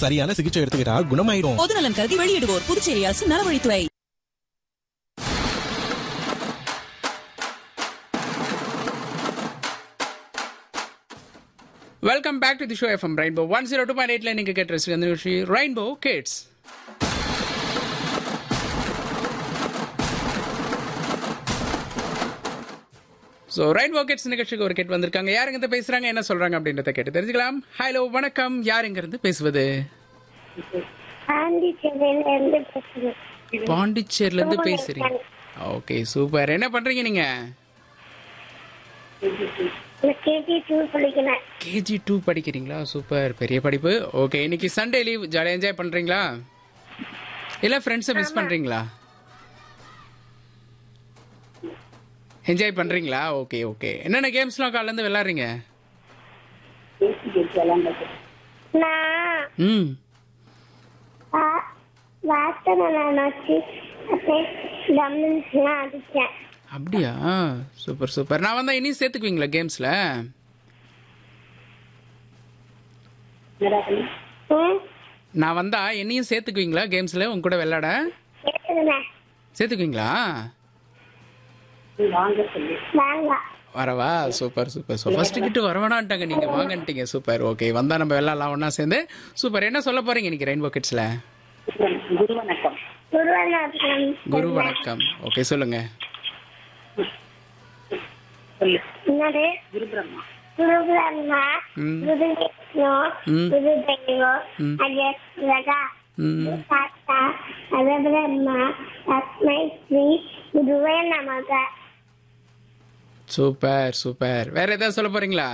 சரியான சிகிச்சை எடுத்துக்கிட்டா குணமாயிரும் பொதுநலன் கருதி வெளியிடுவோர் புதுச்சேரி அரசு நலவழித்துறை welcome back to the show FM rainbow one zero two point எயிட்ல நீங்க கேட்டு ரசிக்கிற அந்த நிகழ்ச்சி rainbow kids so rainbow kids நிகழ்ச்சிக்கு ஒரு கேட் வந்திருக்காங்க யாருங்க இருந்து பேசுறாங்க என்ன சொல்றாங்க அப்படின்றத கேட்டு தெரிஞ்சுக்கலாம் ஹலோ வணக்கம் யாருங்க இருந்து பேசுவது பாண்டிச்சேரியில இருந்து பேசுறேன் பாண்டிச்சேரில இருந்து பேசுறீங்க ஓகே சூப்பர் என்ன பண்றீங்க நீங்க நான் கேஜி டூ படிக்கிறேன் கேஜி டூ படிக்கிறீங்களா சூப்பர் பெரிய படிப்பு ஓகே இன்னைக்கு சண்டே லீவ் ஜாலியாக என்ஜாய் பண்றீங்களா இல்ல ஃப்ரெண்ட்ஸை மிஸ் பண்றீங்களா என்ஜாய் பண்றீங்களா ஓகே ஓகே என்னென்ன கேம்ஸ்லாம் காலைல இருந்து விளையாடுறீங்க நான் ம் வா- வாசனை நான் வச்சு அப்படியே கம்மின்ஸ்லாம் அடிச்சேன் அப்படியா சூப்பர் சூப்பர் நான் வந்தா இனியும் சேர்த்துக்குவீங்களா கேம்ஸ்ல ம் நான் வந்தா என்னையும் சேர்த்துக்குவீங்களா கேம்ஸ்ல உங்க கூட விளையாட கேட்டுக்கிறேன் சேர்த்துக்குவீங்களா வாங்க வரவா சூப்பர் சூப்பர் ஸோ ஃபர்ஸ்ட் கிட்ட வரவேணான்ட்டாங்க நீங்க வாங்கன்ட்டீங்க சூப்பர் ஓகே வந்தா நம்ம விளையாடலாம் ஒண்ணா சேர்ந்து சூப்பர் என்ன சொல்ல போறீங்க இன்னைக்கு ரெயின்போ கிட்ஸ்ல குருவநாதன் குரு வணக்கம் ஓகே சொல்லுங்க என்னது குரு பிரம்மா ம். குரு விஷ்ணு ம். குரு தெய்வம் ம். அஜஸ்ரகா ம் தாத்தா அகபிரம்மா லக்ஷ்மை ஸ்ரீ குருவே நமக சூப்பர் சூப்பர் வேற ஏதாவது சொல்ல போறீங்களா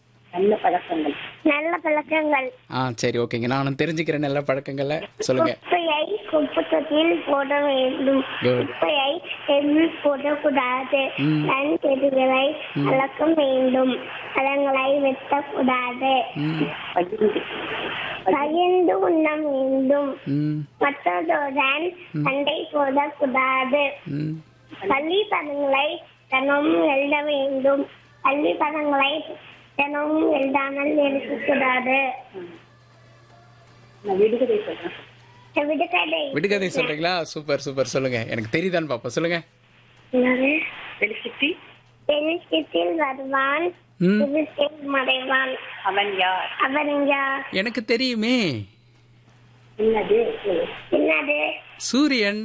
நல்ல பழக்கங்கள் ஆ சரி ஓகேங்க நானும் தெரிஞ்சுக்கிறேன் நல்ல பழக்கங்கள்ல சொல்லுங்க குப்பையை குப்பை தொட்டியில் போட வேண்டும் Good. குப்பையை எதில் போடக்கூடாது ம். கண் செடிகளை வளர்க்க வேண்டும் பழங்களை வெட்டக்கூடாது ம் பகிர்ந்து உண்ண வேண்டும் ம் மற்றதுடன் சண்டை போடக்கூடாது ம் பள்ளி பதங்களை தினமும் எழுத வேண்டும் பள்ளி பதங்களை தினமும் எழுதாமல் இருக்கக்கூடாது விடுகதை விடுகதை சொல்றீங்களா சூப்பர் சூப்பர் சொல்லுங்க எனக்கு தெரியுதான்னு பாப்போம் சொல்லுங்க என்னது? வெளிச்சத்தில் வருவான் ம் இருட்டில் மறைவான் அவன் யார் அவன் யார் எனக்கு தெரியுமே என்னது சூரியன்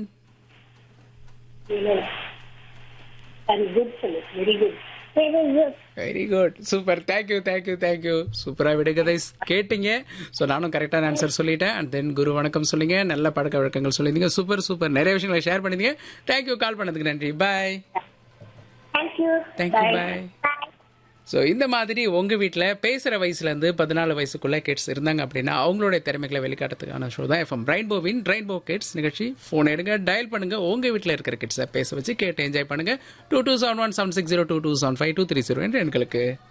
very good very good super thank you thank you thank you சூப்பரா விடுகதை கேட்டீங்க ஸோ நானும் கரெக்டான ஆன்சர் சொல்லிட்டேன் அண்ட் தென் குரு வணக்கம் சொல்லுங்க நல்ல பழக்க வழக்கங்கள் சொல்லியிருந்தீங்க சூப்பர் சூப்பர் நிறைய விஷயங்களை ஷேர் பண்ணிருந்தீங்க தேங்க்யூ கால் பண்ணதுக்கு நன்றி bye thank you thank you bye bye so இந்த மாதிரி உங்க வீட்டில் பேசுகிற வயசுலேருந்து பதினாலு வயசுக்குள்ள கிட்ஸ் இருந்தாங்க அப்படின்னா அவங்களுடைய திறமைகளை வெளிக்காட்டுறதுக்கான ஷோ தான் எஃப்எம் ரெயின்போவின் ரெயின்போ கிட்ஸ் நிகழ்ச்சி ஃபோன் எடுங்க டயல் பண்ணுங்க உங்க வீட்டில் இருக்கிற கிட்ஸை பேச வச்சு கேட்டு என்ஜாய் பண்ணுங்க two two seven one seven six zero two two seven five two three zero என்ற எண்களுக்கு